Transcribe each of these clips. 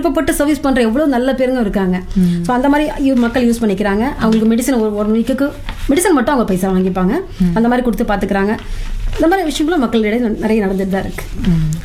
விருப்பப்பட்டு சர்வீஸ் பண்ற எவ்வளவு நல்ல பேருங்க இருக்காங்க ஸோ அந்த மாதிரி யூ- மக்கள் யூஸ் பண்ணிக்கிறாங்க அவங்களுக்கு மெடிசன் ஒரு ஒரு வீக்குக்கு மெடிசன் மட்டும் அவங்க பைசா வாங்கிப்பாங்க அந்த மாதிரி கொடுத்து பார்த்துக்கிறாங்க இந்த மாதிரி விஷயங்களும் மக்களிடையே நிறைய நடந்துட்டு தான் இருக்கு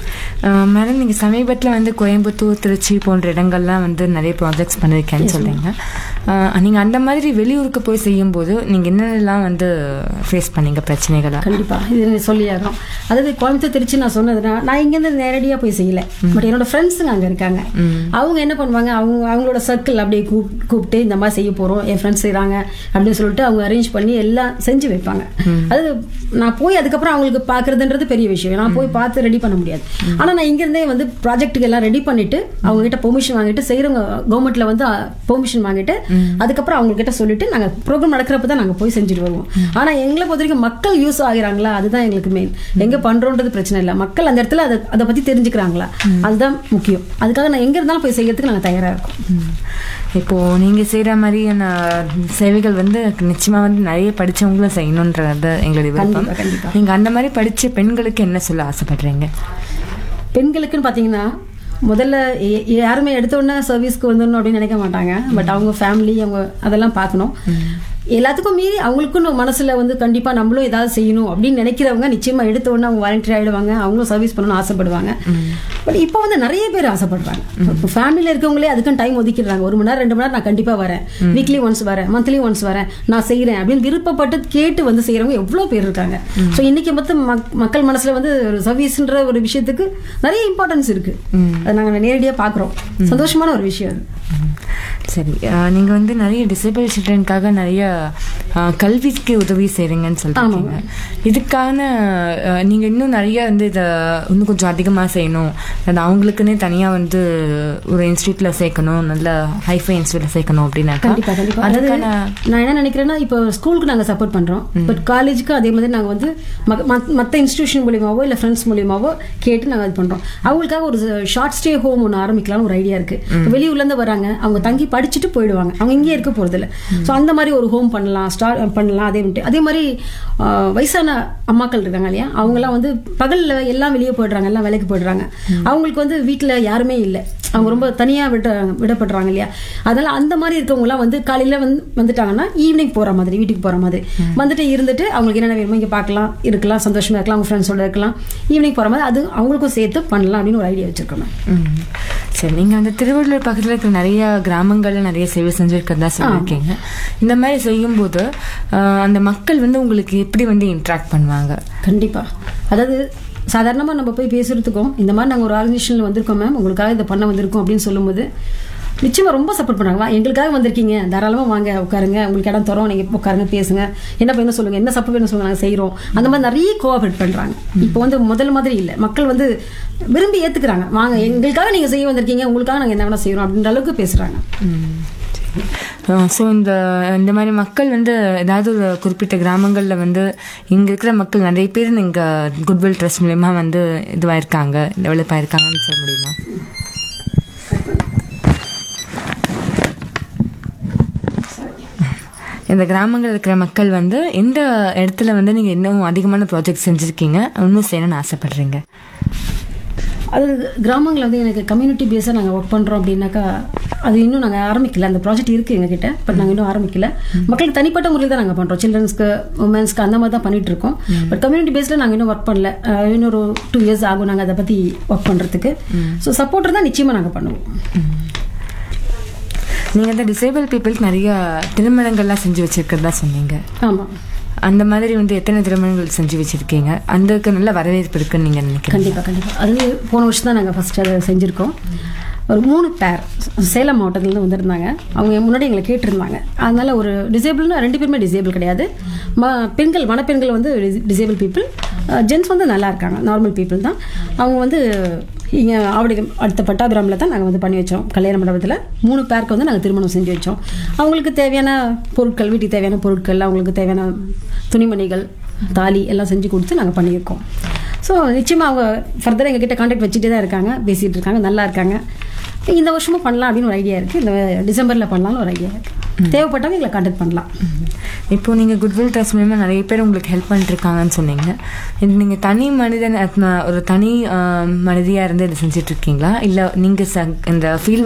மேடம் நீங்கள் சமீபத்தில் வந்து கோயம்புத்தூர் திருச்சி போன்ற இடங்கள்லாம் வந்து நிறைய ப்ராஜெக்ட்ஸ் பண்ணியிருக்கேன்னு சொல்றீங்க நீங்கள் அந்த மாதிரி வெளியூருக்கு போய் செய்யும்போது நீங்கள் என்னென்னலாம் வந்து ஃபேஸ் பண்ணீங்க பிரச்சனைகளா கண்டிப்பா இது சொல்லியாகும் அதாவது கோயம்புத்தூர் திருச்சி நான் சொன்னதுன்னா நான் இங்கேருந்து நேரடியாக போய் செய்யல பட் என்னோட ஃப்ரெண்ட்ஸுங்க அங்கே இருக்காங்க அவங்க என்ன பண்ணுவாங்க அவங்க அவங்களோட சர்க்கிள் அப்படியே கூப் கூப்பிட்டு இந்த மாதிரி செய்ய போகிறோம் என் ஃப்ரெண்ட்ஸ் செய்கிறாங்க அப்படின்னு சொல்லிட்டு அவங்க அரேஞ்ச் பண்ணி எல்லாம் செஞ்சு வைப்பாங்க அது நான் போய் அதுக்கப்புறம் அவங்களுக்கு பார்க்கறதுன்றது பெரிய விஷயம் நான் போய் பார்த்து ரெடி பண்ண முடியாது ஆனால் நான் இங்கேருந்தே வந்து ப்ராஜெக்ட்டுக்கு எல்லாம் ரெடி பண்ணிட்டு அவங்க கிட்ட பெர்மிஷன் வாங்கிட்டு செய்கிறவங்க கவர்மெண்ட்ல வந்து பெர்மிஷன் வாங்கிட்டு அதுக்கப்புறம் அவங்க கிட்ட சொல்லிட்டு நாங்கள் ப்ரோக்ராம் நடக்கிறப்ப தான் நாங்கள் போய் செஞ்சுட்டு வருவோம் ஆனால் எங்களை பொறுத்த வரைக்கும் மக்கள் யூஸ் ஆகிறாங்களா அதுதான் எங்களுக்கு மெயின் எங்க பண்றோன்றது பிரச்சனை இல்லை மக்கள் அந்த இடத்துல அதை அதை பத்தி தெரிஞ்சுக்கிறாங்களா அதுதான் முக்கியம் அதுக்காக நான் எங்க இருந்தாலும் போய் செய்யறதுக்கு நாங்கள் தயாரா இருக்கோம் இப்போ நீங்க செய்யற மாதிரியான சேவைகள் வந்து நிச்சயமா வந்து நிறைய படிச்சவங்களும் செய்யணுன்றது எங்களுடைய விருப்பம் கண்டிப்பா, கண்டிப்பா. நீங்க அந்த மாதிரி படிச்ச பெண்களுக்கு என்ன சொல்ல ஆசைப்படுறீங்க பெண்களுக்குன்னு பார்த்தீங்கன்னா முதல்ல எ- யாருமே எடுத்த உடனே சர்வீஸ்க்கு வந்துடணும் அப்படின்னு நினைக்க மாட்டாங்க பட் அவங்க ஃபேமிலி அவங்க அதெல்லாம் பார்க்கணும் எல்லாத்துக்கும் மீறி அவங்களுக்குன்னு மனசுல வந்து கண்டிப்பா நம்மளும் ஏதாவது செய்யணும் அப்படின்னு நினைக்கிறவங்க நிச்சயமா எடுத்த உடனே அவங்க வாலண்டியர் ஆயிடுவாங்க அவங்களும் சர்வீஸ் பண்ணணும்னு ஆசைப்படுவாங்க பட் இப்போ வந்து நிறைய பேர் ஆசைப்படுறாங்க இப்போ ஃபேமிலியில் இருக்கவங்களே அதுக்கும் டைம் ஒதுக்கிடுறாங்க ஒரு மணி நேரம் ரெண்டு மணி நேரம் நான் கண்டிப்பா வரேன் வீக்லி ஒன்ஸ் வரேன் மந்த்லி ஒன்ஸ் வரேன் நான் செய்றேன் அப்படின்னு விருப்பப்பட்டு கேட்டு வந்து செய்யறவங்க எவ்வளோ பேர் இருக்காங்க ஸோ இன்னைக்கு மொத்தம் மக்- மக்கள் மனசுல வந்து ஒரு சர்வீஸ்ன்ற ஒரு விஷயத்துக்கு நிறைய இம்பார்ட்டன்ஸ் இருக்கு அதை நாங்கள் நேரடியா பார்க்குறோம் சந்தோஷமான ஒரு விஷயம் அது ம். சரி அஹ், நீங்க வந்து நிறைய டிசேபிள் சில்ட்ரனுக்காக நிறைய அஹ், கல்விக்கு உதவி செய்றீங்கன்னு சொல்றீங்க இதுக்கான அஹ், நீங்க இன்னும் நிறைய வந்து இதை இன்னும் கொஞ்சம் அதிகமா செய்யணும் அது அவங்களுக்குன்னே தனியா வந்து ஒரு இன்ஸ்டியூட்ல சேர்க்கணும் நல்ல ஹைஃபை இன்ஸ்டியூட்ல சேர்க்கணும் அப்படின்னாக்கா கண்டிப்பா கண்டிப்பா அதாவது அதுக்கான நான் என்ன நினைக்கிறேன்னா இப்போ ஸ்கூலுக்கு நாங்க சப்போர்ட் பண்றோம் பட் காலேஜுக்கு அதே மாதிரி நாங்க வந்து மக- மத்- மத்த இன்ஸ்டிடியூஷன் மூலியமாவோ இல்ல ஃப்ரெண்ட்ஸ் மூலியமாவோ கேட்டு நாங்க இது பண்றோம் அவங்களுக்காக ஒரு ஷார்ட் ஸ்டே ஹோம் ஒன்று ஆரம்பிக்கலாம்னு ஒரு ஐடியா இருக்கு வெளியூர்ல இருந்து வராங்க அவங்க தங்கி படிச்சுட்டு போயிடுவாங்க அவங்க இங்கேயே இருக்க போறது இல்ல ஸோ அந்த மாதிரி ஒரு ஹோம் பண்ணலாம் ஸ்டார்ட் பண்ணலாம் அதே மாதிரி அதே மாதிரி ஆஹ், வயசான அம்மாக்கள் இருக்காங்க இல்லையா அவங்கலாம் வந்து பகல்ல எல்லாம் வெளியே போயிடுறாங்க எல்லாம் வேலைக்கு போயிடுறாங்க அவங்களுக்கு வந்து வீட்ல யாருமே இல்லை அவங்க ரொம்ப தனியா விட விடப்படுறாங்க இல்லையா அதனால அந்த மாதிரி இருக்கவங்கலாம் வந்து காலையில வந்து வந்துட்டாங்கன்னா ஈவினிங் போற மாதிரி வீட்டுக்கு போற மாதிரி வந்துட்டு இருந்துட்டு அவங்களுக்கு என்னென்ன வேணுமோ இங்க பார்க்கலாம் இருக்கலாம் சந்தோஷமா இருக்கலாம் அவங்க ஃப்ரெண்ட்ஸோட இருக்கலாம் ஈவினிங் போற மாதிரி அது அவங்களுக்கும் சேர்த்து பண்ணலாம் அப்படின்னு ஒரு ஐடியா வச்சிருக்கோம் நான். ம். சரி நீங்க அந்த திருவள்ளூர் பக்கத்துல இருக்கிற நிறைய கிராமங்கள்ல நிறைய சேவை செஞ்சிருக்கிறதா சொல்லியிருக்கீங்க இந்த மாதிரி செய்யும்போது அஹ், அந்த மக்கள் வந்து உங்களுக்கு எப்படி வந்து இன்ட்ராக்ட் பண்ணுவாங்க கண்டிப்பா அதாவது சாதாரணமா நம்ம போய் பேசுறதுக்கும் இந்த மாதிரி நாங்க ஒரு ஆர்கனைசேஷன்ல வந்திருக்கோம் மேம் உங்களுக்காக இதை பண்ண வந்திருக்கோம் அப்படின்னு சொல்லும்போது நிச்சயமா ரொம்ப சப்போர்ட் பண்ணாங்க வா, எங்களுக்காக வந்திருக்கீங்க தாராளமா வாங்க உட்காருங்க உங்களுக்கு இடம் தரோம் நீங்க உட்காருங்க பேசுங்க என்ன வேணும் சொல்லுங்க என்ன சப்போர்ட் வேணும் சொல்லுங்க நாங்க செய்றோம் அந்த மாதிரி நிறைய கோஆபரேட் பண்றாங்க இப்போ வந்து முதல் மாதிரி இல்ல மக்கள் வந்து விரும்பி ஏத்துக்கிறாங்க வாங்க எங்களுக்காக நீங்க செய்ய வந்திருக்கீங்க உங்களுக்காக நாங்க என்ன வேணா செய்யறோம் அப்படின்ற அளவுக்கு பேசுறாங்க ஸோ இந்த இந்த மாதிரி மக்கள் வந்து ஏதாவது ஒரு குறிப்பிட்ட கிராமங்களில் வந்து இங்கே இருக்கிற மக்கள் நிறைய பேர் இங்கே குட்வில் ட்ரஸ்ட் மூலயமா வந்து இதுவாயிருக்காங்க டெவலப் ஆயிருக்காங்கன்னு சொல்ல முடியுமா இந்த கிராமங்கள் இருக்கிற மக்கள் வந்து எந்த இடத்துல வந்து நீங்கள் இன்னும் அதிகமான ப்ராஜெக்ட் செஞ்சுருக்கீங்க இன்னும் செய்யணும்னு ஆசைப்படுறீங்க அது கிராமங்களில் வந்து எனக்கு கம்யூனிட்டி பேஸாக நாங்கள் ஒர்க் பண்ணுறோம் அப்படின்னாக்கா அது இன்னும் நாங்கள் ஆரம்பிக்கல அந்த ப்ராஜெக்ட் இருக்குது எங்ககிட்ட பட் நாங்கள் இன்னும் ஆரம்பிக்கல மக்களுக்கு தனிப்பட்ட முறையில் தான் நாங்கள் பண்ணுறோம் சில்ட்ரன்ஸ்க்கு உமன்ஸ்க்கு அந்த மாதிரி தான் பண்ணிட்டு இருக்கோம் பட் கம்யூனிட்டி பேஸில் நாங்கள் இன்னும் ஒர்க் பண்ணல அஹ் இன்னொரு டூ இயர்ஸ் ஆகும் நாங்கள் அதை பற்றி ஒர்க் பண்ணுறதுக்கு ஸோ சப்போர்ட் தான் நிச்சயமாக நாங்கள் பண்ணுவோம் நீங்கள் இந்த டிசேபிள் பீப்புளுக்கு நிறைய திருமணங்கள்லாம் செஞ்சு வச்சிருக்கிறதா சொன்னீங்க ஆமாம் அந்த மாதிரி வந்து எத்தனை திருமணங்கள் செஞ்சு வச்சிருக்கீங்க அதுக்கு நல்ல வரவேற்பு இருக்குன்னு நீங்க நினைக்கிறீங்க கண்டிப்பாக கண்டிப்பாக அது போன வருஷம் தான் நாங்கள் ஃபர்ஸ்ட் அதை செஞ்சுருக்கோம் ஒரு மூணு பேர் சேலம் மாவட்டத்துலேருந்து வந்திருந்தாங்க அவங்க முன்னாடி எங்களை கேட்டிருந்தாங்க அதனால ஒரு டிசேபிள்னா ரெண்டு பேருமே டிசேபிள் கிடையாது ம பெண்கள் மணப்பெண்கள் வந்து டிசேபிள் பீப்புள் ஜென்ஸ் வந்து நல்லா இருக்காங்க நார்மல் பீப்புள் தான் அவங்க வந்து இங்கே ஆவடி அடுத்த பட்டாபிராமில் தான் நாங்கள் வந்து பண்ணி வச்சோம் கல்யாண மண்டபத்தில் மூணு பேருக்கு வந்து நாங்கள் திருமணம் செஞ்சு வச்சோம் அவங்களுக்கு தேவையான பொருட்கள் வீட்டுக்கு தேவையான பொருட்கள் அவங்களுக்கு தேவையான துணிமணிகள் தாலி எல்லாம் செஞ்சு கொடுத்து நாங்கள் பண்ணியிருக்கோம் ஸோ நிச்சயமாக அவங்க ஃபர்தராக எங்ககிட்ட கான்டாக்ட் வச்சுட்டே தான் இருக்காங்க பேசிகிட்டு இருக்காங்க நல்லா இருக்காங்க இந்த வருஷமும் பண்ணலாம் அப்படின்னு ஒரு ஐடியா இருக்குது இந்த டிசம்பரில் பண்ணலாம்னு ஒரு ஐடியா இருக்குது தேவைப்பட்டவங்க எங்களை கான்டாக்ட் பண்ணலாம் இப்போ நீங்க குட்வில் ட்ரஸ்ட் மூலமா நிறைய பேர் உங்களுக்கு ஹெல்ப் பண்ணிட்டு இருக்காங்கன்னு சொன்னீங்க இது நீங்க தனி மனிதன் அத்ம- ஒரு தனி ஆஹ், மனிதியா இருந்து இதை செஞ்சுட்டு இருக்கீங்களா இல்ல நீங்க ச- இந்த ஃபீல்ட்